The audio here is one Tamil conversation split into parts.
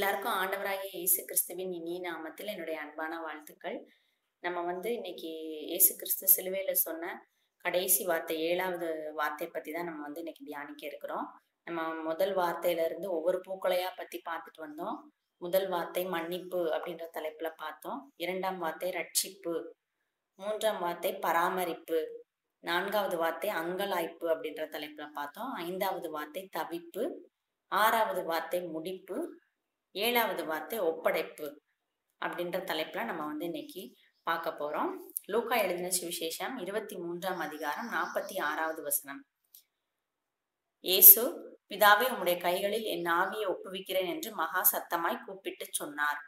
எல்லாருக்கும் ஆண்டவராகிய இயேசு கிறிஸ்துவின் இனிய நாமத்தில் என்னுடைய அன்பான வாழ்த்துக்கள் நம்ம வந்து இன்னைக்கு இயேசு கிறிஸ்து சிலுவையில சொன்ன கடைசி வார்த்தை ஏழாவது வார்த்தை பத்தி தான் நம்ம வந்து இன்னைக்கு தியானிக்க இருக்கிறோம் நம்ம முதல் வார்த்தையில இருந்து ஒவ்வொரு பூக்களையா பத்தி பார்த்துட்டு வந்தோம் முதல் வார்த்தை மன்னிப்பு அப்படின்ற தலைப்புல பார்த்தோம் இரண்டாம் வார்த்தை ரட்சிப்பு மூன்றாம் வார்த்தை பராமரிப்பு நான்காவது வார்த்தை அங்கலாய்ப்பு அப்படின்ற தலைப்புல பார்த்தோம் ஐந்தாவது வார்த்தை தவிப்பு ஆறாவது வார்த்தை முடிப்பு ஏழாவது வார்த்தை ஒப்படைப்பு அப்படின்ற தலைப்புல நம்ம வந்து இன்னைக்கு பார்க்க போறோம் லூக்கா எழுதின சுவிசேஷம் இருபத்தி மூன்றாம் அதிகாரம் நாற்பத்தி ஆறாவது வசனம் இயேசு பிதாவே உம்முடைய கைகளில் என் ஆவியை ஒப்புவிக்கிறேன் என்று மகா சத்தமாய் கூப்பிட்டு சொன்னார்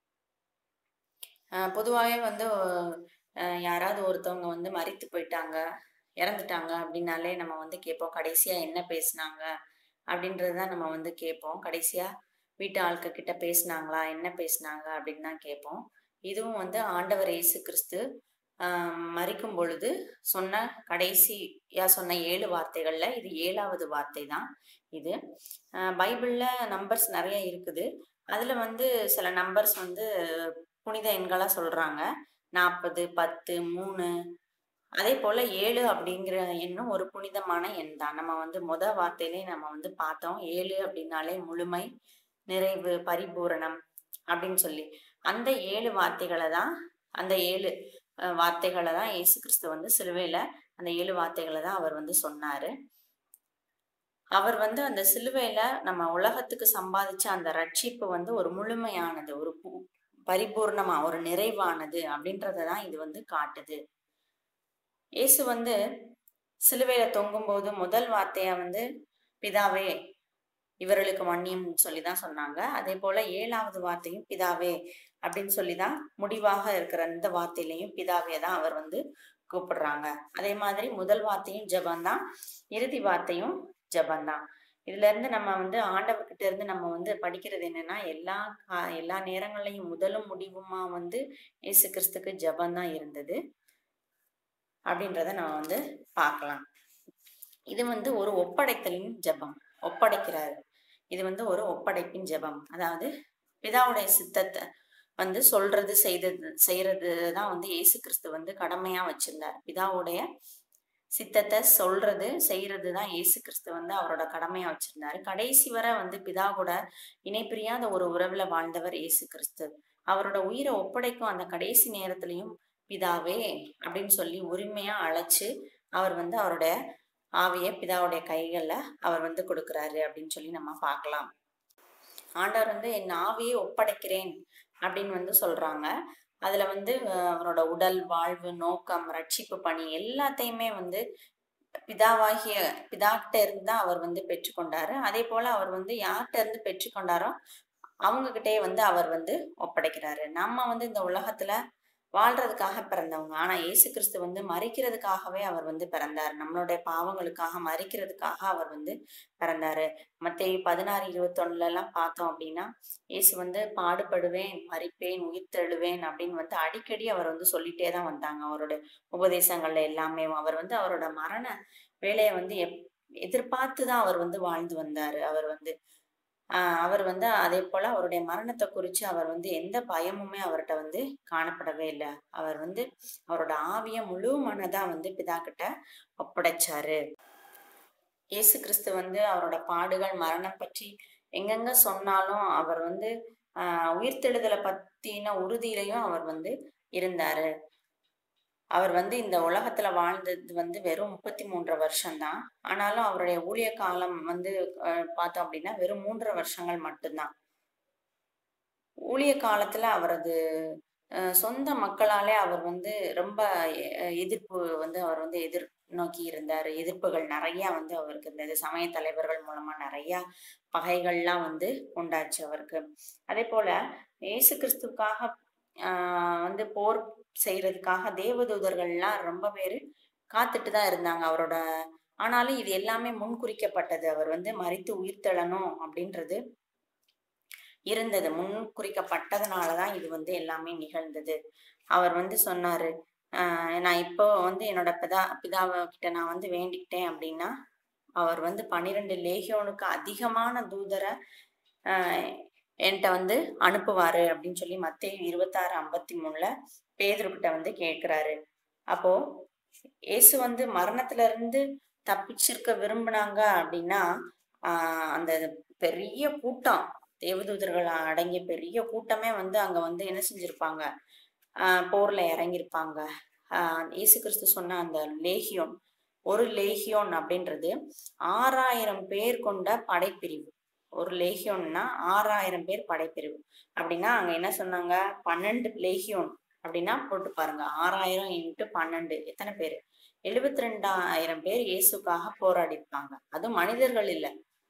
அஹ் பொதுவாகவே வந்து அஹ் யாராவது ஒருத்தவங்க வந்து மறித்து போயிட்டாங்க இறந்துட்டாங்க அப்படின்னாலே நம்ம வந்து கேட்போம் கடைசியா என்ன பேசுனாங்க அப்படின்றது தான் நம்ம வந்து கேட்போம் கடைசியா வீட்டு ஆட்க கிட்ட பேசுனாங்களா என்ன பேசுனாங்க அப்படின்னு தான் கேட்போம் இதுவும் வந்து ஆண்டவர் இயேசு கிறிஸ்து ஆஹ் மறிக்கும் பொழுது சொன்ன கடைசியா சொன்ன ஏழு வார்த்தைகள்ல இது ஏழாவது வார்த்தை தான் இது ஆஹ் பைபிள்ல நம்பர்ஸ் நிறைய இருக்குது அதுல வந்து சில நம்பர்ஸ் வந்து புனித எண்களா சொல்றாங்க நாற்பது பத்து மூணு அதே போல ஏழு அப்படிங்கிற எண்ணும் ஒரு புனிதமான எண் தான் நம்ம வந்து முத வார்த்தையிலே நம்ம வந்து பார்த்தோம் ஏழு அப்படின்னாலே முழுமை நிறைவு பரிபூரணம் அப்படின்னு சொல்லி அந்த ஏழு வார்த்தைகளை தான் அந்த ஏழு அஹ், வார்த்தைகளை தான் இயேசு கிறிஸ்து வந்து சிலுவையில அந்த ஏழு வார்த்தைகளை தான் அவர் வந்து சொன்னாரு அவர் வந்து அந்த சிலுவையில நம்ம உலகத்துக்கு சம்பாதிச்ச அந்த ரட்சிப்பு வந்து ஒரு முழுமையானது ஒரு பு- பரிபூர்ணமா ஒரு நிறைவானது அப்படின்றத தான் இது வந்து காட்டுது இயேசு வந்து சிலுவையில தொங்கும்போது முதல் வார்த்தையா வந்து பிதாவே இவர்களுக்கு மன்னியம் சொல்லி தான் சொன்னாங்க அதே போல ஏழாவது வார்த்தையும் பிதாவே அப்படின்னு சொல்லி தான் முடிவாக இருக்கிற இந்த வார்த்தையிலையும் பிதாவே தான் அவர் வந்து கூப்பிடுறாங்க அதே மாதிரி முதல் வார்த்தையும் ஜெபந்தான் இறுதி வார்த்தையும் ஜெபந்தான் இதுல இருந்து நம்ம வந்து ஆண்டவர்கிட்ட இருந்து நம்ம வந்து படிக்கிறது என்னன்னா எல்லா கா- எல்லா நேரங்கள்லயும் முதலும் முடிவுமா வந்து இயேசு கிறிஸ்துக்கு ஜெபந்தான் இருந்தது அப்படின்றத நம்ம வந்து பார்க்கலாம் இது வந்து ஒரு ஒப்படைத்தலின் ஜெபம் ஒப்படைக்கிறாரு இது வந்து ஒரு ஒப்படைப்பின் ஜெபம் அதாவது பிதாவுடைய சித்தத்தை வந்து சொல்றது செய்தது செய்யறது தான் வந்து இயேசு கிறிஸ்து வந்து கடமையா வச்சிருந்தார் பிதாவுடைய சித்தத்தை சொல்றது செய்யறது தான் இயேசு கிறிஸ்து வந்து அவரோட கடமையா வச்சிருந்தாரு கடைசி வரை வந்து பிதா கூட இணைப்பிரியாத ஒரு உறவுல வாழ்ந்தவர் இயேசு கிறிஸ்து அவரோட உயிரை ஒப்படைக்கும் அந்த கடைசி நேரத்திலையும் பிதாவே அப்படின்னு சொல்லி உரிமையா அழைச்சு அவர் வந்து அவருடைய ஆவியை பிதாவுடைய கைகள்ல அவர் வந்து கொடுக்கிறாரு அப்படின்னு சொல்லி நம்ம பார்க்கலாம் ஆண்டவர் வந்து என் ஆவியை ஒப்படைக்கிறேன் அப்படின்னு வந்து சொல்றாங்க அதுல வந்து அஹ், அவரோட உடல் வாழ்வு நோக்கம் ரட்சிப்பு பணி எல்லாத்தையுமே வந்து பிதாவாகிய பிதாக்கிட்ட இருந்து தான் அவர் வந்து பெற்றுக்கொண்டாரு அதே போல அவர் வந்து யார்கிட்ட இருந்து பெற்றுக்கொண்டாரோ அவங்க கிட்டயே வந்து அவர் வந்து ஒப்படைக்கிறாரு நம்ம வந்து இந்த உலகத்துல வாழ்றதுக்காக பிறந்தவங்க ஆனா இயேசு கிறிஸ்து வந்து மறிக்கிறதுக்காகவே அவர் வந்து பிறந்தார் நம்மளுடைய பாவங்களுக்காக மறிக்கிறதுக்காக அவர் வந்து பிறந்தாரு மத்தேயு பதினாறு இருபத்தொன்னுல எல்லாம் பார்த்தோம் அப்படின்னா இயேசு வந்து பாடுபடுவேன் மறிப்பேன் உயிர்த்தெழுவேன் அப்படின்னு வந்து அடிக்கடி அவர் வந்து சொல்லிட்டே தான் வந்தாங்க அவரோட உபதேசங்கள்ல எல்லாமே அவர் வந்து அவரோட மரண வேலையை வந்து எப் எதிர்பார்த்து தான் அவர் வந்து வாழ்ந்து வந்தாரு அவர் வந்து ஆஹ் அவர் வந்து அதே போல அவருடைய மரணத்தை குறிச்சு அவர் வந்து எந்த பயமுமே அவர்கிட்ட வந்து காணப்படவே இல்லை அவர் வந்து அவரோட ஆவிய முழு மனதா வந்து பிதா கிட்ட ஒப்படைச்சாரு இயேசு கிறிஸ்து வந்து அவரோட பாடுகள் மரணம் பற்றி எங்கெங்க சொன்னாலும் அவர் வந்து ஆஹ் உயிர்த்தெழுதலை பத்தின உறுதியிலையும் அவர் வந்து இருந்தாரு அவர் வந்து இந்த உலகத்துல வாழ்ந்தது வந்து வெறும் முப்பத்தி மூன்றரை வருஷம்தான் ஆனாலும் அவருடைய ஊழிய காலம் வந்து அஹ், பார்த்தோம் அப்படின்னா வெறும் மூன்றரை வருஷங்கள் மட்டும்தான் ஊழிய காலத்துல அவரது அஹ், சொந்த மக்களாலே அவர் வந்து ரொம்ப அஹ், எதிர்ப்பு வந்து அவர் வந்து எதிர் நோக்கி இருந்தார் எதிர்ப்புகள் நிறைய வந்து அவருக்கு இருந்தது சமய தலைவர்கள் மூலமா நிறைய பகைகள்லாம் வந்து உண்டாச்சு அவருக்கு அதே போல இயேசு கிறிஸ்துவுக்காக ஆஹ் வந்து போர் செய்யறதுக்காக தேவதூதர்கள்லாம் ரொம்ப பேரு காத்துட்டு தான் இருந்தாங்க அவரோட ஆனாலும் இது எல்லாமே முன்குறிக்கப்பட்டது அவர் வந்து மரித்து உயிர்த்தெழணும் அப்படின்றது இருந்தது முன் குறிக்கப்பட்டதுனாலதான் இது வந்து எல்லாமே நிகழ்ந்தது அவர் வந்து சொன்னாரு ஆஹ் நான் இப்போ வந்து என்னோட பிதா பிதாவை கிட்ட நான் வந்து வேண்டிக்கிட்டேன் அப்படின்னா அவர் வந்து பன்னிரெண்டு லேகியோனுக்கு அதிகமான தூதரை ஆஹ் என்கிட்ட வந்து அனுப்புவாரு அப்படின்னு சொல்லி மத்தேயு இருபத்தாறு ஐம்பத்தி மூணுல பேதுருக்கிட்ட வந்து கேட்கிறாரு அப்போ இயேசு வந்து மரணத்துல இருந்து தப்பிச்சிருக்க விரும்பினாங்க அப்படின்னா ஆஹ் அந்த பெரிய கூட்டம் தேவதூதர்கள் அடங்கிய பெரிய கூட்டமே வந்து அங்க வந்து என்ன செஞ்சிருப்பாங்க ஆஹ் போர்ல இறங்கியிருப்பாங்க ஆஹ் இயேசு கிறிஸ்து சொன்ன அந்த லேகியோன் ஒரு லேகியோன் அப்படின்றது ஆறாயிரம் பேர் கொண்ட படைப்பிரிவு ஒரு லேகியோன்னா ஆறாயிரம் பேர் படைப்பிரிவு அப்படின்னா அங்க என்ன சொன்னாங்க பன்னெண்டு லேகியோன் அப்படின்னா போட்டு பாருங்க ஆறாயிரம் இன்ட்டு பன்னெண்டு எத்தனை பேர் எழுபத்தி ரெண்டாயிரம் பேர் இயேசுக்காக போராடி இருப்பாங்க அதுவும் மனிதர்கள் இல்ல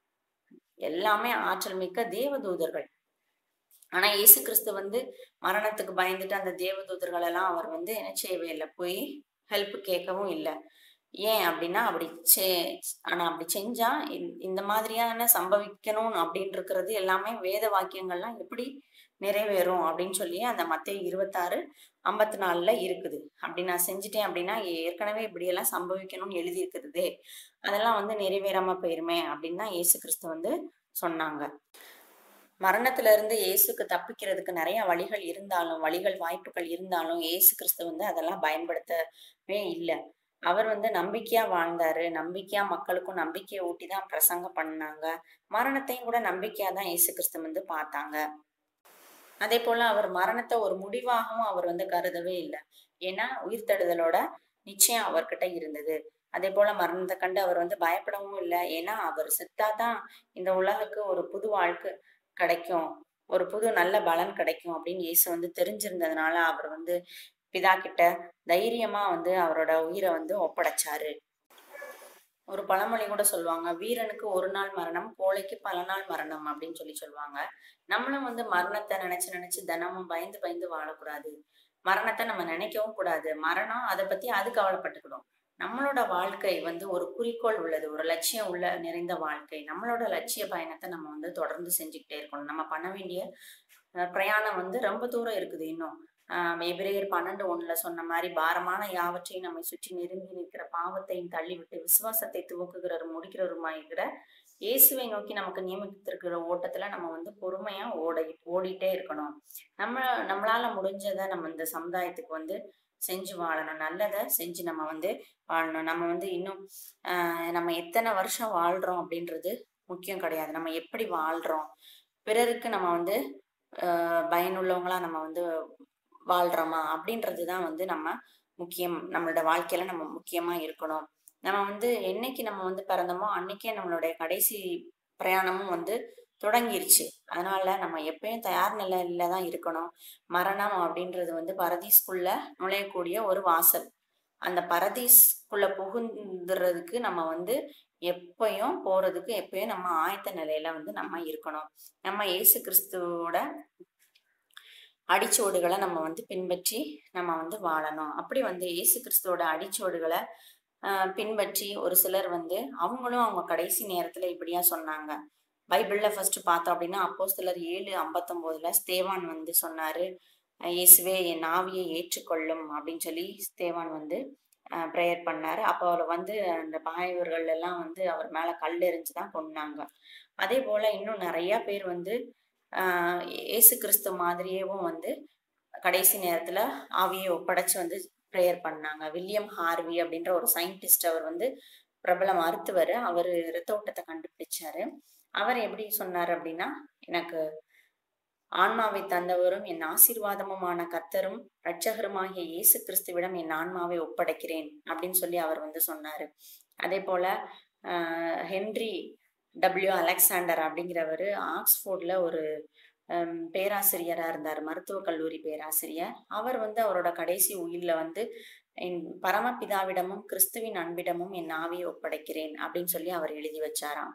எல்லாமே ஆற்றல் மிக்க தேவதூதர்கள் ஆனா இயேசு கிறிஸ்து வந்து மரணத்துக்கு பயந்துட்டு அந்த தேவதூதர்கள் எல்லாம் அவர் வந்து என்ன செய்யவே இல்லை போய் ஹெல்ப் கேட்கவும் இல்லை ஏன் அப்படின்னா அப்படி செ ஆனா அப்படி செஞ்சா இந்த- இந்த மாதிரியான சம்பவிக்கணும் அப்படின்னு இருக்கிறது எல்லாமே வேத வாக்கியங்கள்லாம் எப்படி நிறைவேறும் அப்படின்னு சொல்லி அந்த மத்திய இருபத்தாறு ஐம்பத்தி நாலுல இருக்குது அப்படி நான் செஞ்சுட்டேன் அப்படின்னா ஏற்கனவே இப்படி எல்லாம் சம்பவிக்கணும்னு எழுதி இருக்கிறதே அதெல்லாம் வந்து நிறைவேறாம போயிருமே அப்படின்னு தான் இயேசு கிறிஸ்து வந்து சொன்னாங்க மரணத்துல இருந்து இயேசுக்கு தப்பிக்கிறதுக்கு நிறைய வழிகள் இருந்தாலும் வழிகள் வாய்ப்புகள் இருந்தாலும் இயேசு கிறிஸ்து வந்து அதெல்லாம் பயன்படுத்தவே இல்லை அவர் வந்து நம்பிக்கையா வாழ்ந்தாரு நம்பிக்கையா மக்களுக்கும் நம்பிக்கையை ஊட்டி தான் பிரசங்கம் பண்ணாங்க மரணத்தையும் கூட நம்பிக்கையா தான் இயேசு கிறிஸ்து வந்து பார்த்தாங்க அதே போல அவர் மரணத்தை ஒரு முடிவாகவும் அவர் வந்து கருதவே இல்லை ஏன்னா உயிர்த்தெழுதலோட நிச்சயம் அவர்கிட்ட இருந்தது அதே போல மரணத்தை கண்டு அவர் வந்து பயப்படவும் இல்லை ஏன்னா அவர் செத்தாதான் இந்த உலகுக்கு ஒரு புது வாழ்க்கை கிடைக்கும் ஒரு புது நல்ல பலன் கிடைக்கும் அப்படின்னு இயேசு வந்து தெரிஞ்சிருந்ததுனால அவர் வந்து பிதா கிட்ட தைரியமா வந்து அவரோட உயிரை வந்து ஒப்படைச்சாரு ஒரு பழமொழி கூட சொல்லுவாங்க வீரனுக்கு ஒரு நாள் மரணம் கோழைக்கு பல நாள் மரணம் அப்படின்னு சொல்லி சொல்லுவாங்க நம்மளும் வந்து மரணத்தை நினைச்சு நினைச்சு தினமும் பயந்து பயந்து வாழக்கூடாது மரணத்தை நம்ம நினைக்கவும் கூடாது மரணம் அதை பத்தி அது கவலைப்பட்டுக்கணும் நம்மளோட வாழ்க்கை வந்து ஒரு குறிக்கோள் உள்ளது ஒரு லட்சியம் உள்ள நிறைந்த வாழ்க்கை நம்மளோட லட்சிய பயணத்தை நம்ம வந்து தொடர்ந்து செஞ்சுக்கிட்டே இருக்கணும் நம்ம பண்ண வேண்டிய அஹ், பிரயாணம் வந்து ரொம்ப தூரம் இருக்குது இன்னும் ஆஹ் எபிரேயர் பன்னெண்டு ஒண்ணுல சொன்ன மாதிரி பாரமான யாவற்றையும் நம்மை சுற்றி நெருங்கி நிற்கிற பாவத்தையும் தள்ளிவிட்டு விசுவாசத்தை துவக்குகிறவரும் முடிக்கிறவருமாயிருக்கிற இயேசுவை நோக்கி நமக்கு நியமித்திருக்கிற ஓட்டத்துல நம்ம வந்து பொறுமையா ஓட ஓடிட்டே இருக்கணும் நம்ம நம்மளால முடிஞ்சதை நம்ம இந்த சமுதாயத்துக்கு வந்து செஞ்சு வாழணும் நல்லதை செஞ்சு நம்ம வந்து வாழணும் நம்ம வந்து இன்னும் ஆஹ் நம்ம எத்தனை வருஷம் வாழ்றோம் அப்படின்றது முக்கியம் கிடையாது நம்ம எப்படி வாழ்றோம் பிறருக்கு நம்ம வந்து ஆஹ் பயனுள்ளவங்களா நம்ம வந்து வாழ்றோமா அப்படின்றது தான் வந்து நம்ம முக்கியம் நம்மளோட வாழ்க்கையில நம்ம முக்கியமா இருக்கணும் நம்ம வந்து என்னைக்கு நம்ம வந்து பிறந்தோமோ அன்னைக்கே நம்மளுடைய கடைசி பிரயாணமும் வந்து தொடங்கிருச்சு அதனால நம்ம எப்பயும் தயார் நிலையில தான் இருக்கணும் மரணம் அப்படின்றது வந்து பரதீஸ்குள்ள நுழையக்கூடிய ஒரு வாசல் அந்த பரதீஸ்குள்ள புகுந்துறதுக்கு நம்ம வந்து எப்பயும் போறதுக்கு எப்பயும் நம்ம ஆயத்த நிலையில வந்து நம்ம இருக்கணும் நம்ம இயேசு கிறிஸ்துவோட அடிச்சுவடுகளை நம்ம வந்து பின்பற்றி நம்ம வந்து வாழணும் அப்படி வந்து இயேசு கிறிஸ்துவோட அடிச்சுவடுகளை ஆஹ் பின்பற்றி ஒரு சிலர் வந்து அவங்களும் அவங்க கடைசி நேரத்துல இப்படியா சொன்னாங்க பைபிள்ல ஃபர்ஸ்ட் பார்த்தோம் அப்படின்னா அப்போஸ்தலர் ஏழு ஐம்பத்தொன்பதுல ஸ்தேவான் வந்து சொன்னாரு அஹ் இயேசுவே என் ஆவியை ஏற்றுக்கொள்ளும் அப்படின்னு சொல்லி ஸ்தேவான் வந்து ப்ரேயர் பண்ணாரு அப்போ அவர் வந்து அந்த பகைவர்கள் எல்லாம் வந்து அவர் மேல கல் எறிஞ்சு தான் கொன்னாங்க அதே போல இன்னும் நிறைய பேர் வந்து ஆஹ் இயேசு கிறிஸ்து மாதிரியேவும் வந்து கடைசி நேரத்துல ஆவியை ஒப்படைச்சு வந்து ப்ரேயர் பண்ணாங்க வில்லியம் ஹார்வி அப்படின்ற ஒரு சயின்டிஸ்ட் அவர் வந்து பிரபல மருத்துவர் அவர் இரத்த ஓட்டத்தை கண்டுபிடிச்சாரு அவர் எப்படி சொன்னார் அப்படின்னா எனக்கு ஆன்மாவை தந்தவரும் என் ஆசீர்வாதமுமான கர்த்தரும் இரட்சகருமாகிய இயேசு கிறிஸ்துவிடம் என் ஆன்மாவை ஒப்படைக்கிறேன் அப்படின்னு சொல்லி அவர் வந்து சொன்னாரு அதே போல ஆஹ் ஹென்றி டபிள்யூ அலெக்சாண்டர் அப்படிங்கிறவர் ஆக்ஸ்போர்ட்ல ஒரு ஹம், பேராசிரியரா இருந்தார் மருத்துவக் கல்லூரி பேராசிரியர் அவர் வந்து அவரோட கடைசி உயிர்ல வந்து என் பரமபிதாவிடமும் கிறிஸ்துவின் அன்பிடமும் என் ஆவியை ஒப்படைக்கிறேன் அப்படின்னு சொல்லி அவர் எழுதி வச்சாராம்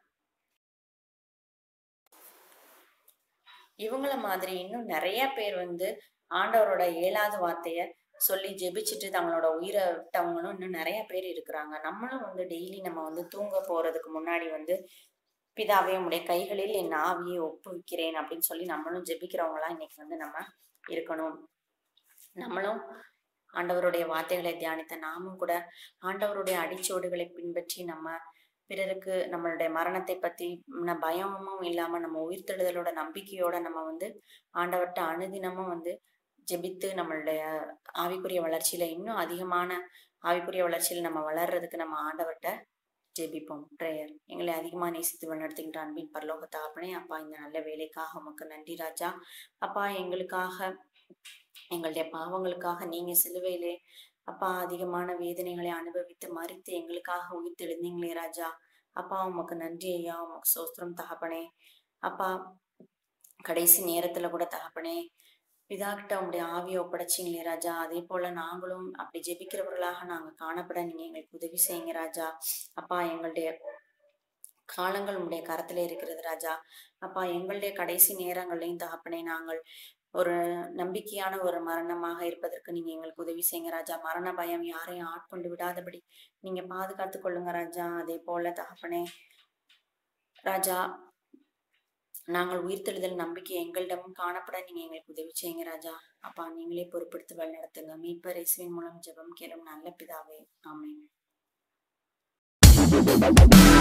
இவங்கள மாதிரி இன்னும் நிறைய பேர் வந்து ஆண்டவரோட ஏழாவது வார்த்தைய சொல்லி ஜெபிச்சுட்டு தங்களோட உயிரை விட்டவங்களும் இன்னும் நிறைய பேர் இருக்கிறாங்க நம்மளும் வந்து டெய்லி நம்ம வந்து தூங்க போறதுக்கு முன்னாடி வந்து பிதாவே உடைய கைகளில் என் ஆவியை ஒப்புவிக்கிறேன் அப்படின்னு சொல்லி நம்மளும் ஜெபிக்கிறவங்களா இன்னைக்கு வந்து நம்ம இருக்கணும் நம்மளும் ஆண்டவருடைய வார்த்தைகளை தியானித்த நாமும் கூட ஆண்டவருடைய அடிச்சோடுகளை பின்பற்றி நம்ம பிறருக்கு நம்மளுடைய மரணத்தை பத்தி ந- பயமும் இல்லாம நம்ம உயிர்த்தெழுதலோட நம்பிக்கையோட நம்ம வந்து ஆண்டவர்ட்ட அனுதினமும் வந்து ஜெபித்து நம்மளுடைய ஆவிக்குரிய வளர்ச்சியில இன்னும் அதிகமான ஆவிக்குரிய வளர்ச்சியில நம்ம வளர்றதுக்கு நம்ம ஆண்டவர்ட்ட ஜெபிப்போம் ப்ரேயர் எங்களை அதிகமா நேசித்து வழிநடத்துகின்ற அன்பின் பரலோக தகப்பனே அப்பா இந்த நல்ல வேலைக்காக உமக்கு நன்றி ராஜா அப்பா எங்களுக்காக எங்களுடைய பாவங்களுக்காக நீங்க சிலுவையிலே அப்பா அதிகமான வேதனைகளை அனுபவித்து மறித்து எங்களுக்காக உயிர் தெளிந்தீங்களே ராஜா அப்பா உமக்கு நன்றி ஐயா உமக்கு சோஸ்திரம் தகப்பனே அப்பா கடைசி நேரத்துல கூட தகப்பனே பிதா கிட்ட உங்களுடைய ஆவியை ஒப்படைச்சிங்களே ராஜா அதே போல நாங்களும் அப்படி ஜெபிக்கிறவர்களாக நாங்க காணப்பட நீங்க எங்களுக்கு உதவி செய்யுங்க ராஜா அப்பா எங்களுடைய காலங்கள் உங்களுடைய கரத்துல இருக்கிறது ராஜா அப்பா எங்களுடைய கடைசி நேரங்களையும் தகப்பனே நாங்கள் ஒரு நம்பிக்கையான ஒரு மரணமாக இருப்பதற்கு நீங்க எங்களுக்கு உதவி செய்யுங்க ராஜா மரண பயம் யாரையும் ஆட்கொண்டு விடாதபடி நீங்க பாதுகாத்து கொள்ளுங்க ராஜா அதே போல தகப்பனே ராஜா நாங்கள் உயிர்த்தெழுதல் நம்பிக்கை எங்களிடமும் காணப்பட நீங்க எங்களுக்கு உதவி செய்யுங்க ராஜா அப்பா நீங்களே பொறுப்படுத்தி வழி நடத்துங்க மீட்பர் இயேசுவின் மூலம் ஜெபம் கேளும் நல்ல பிதாவே ஆமென்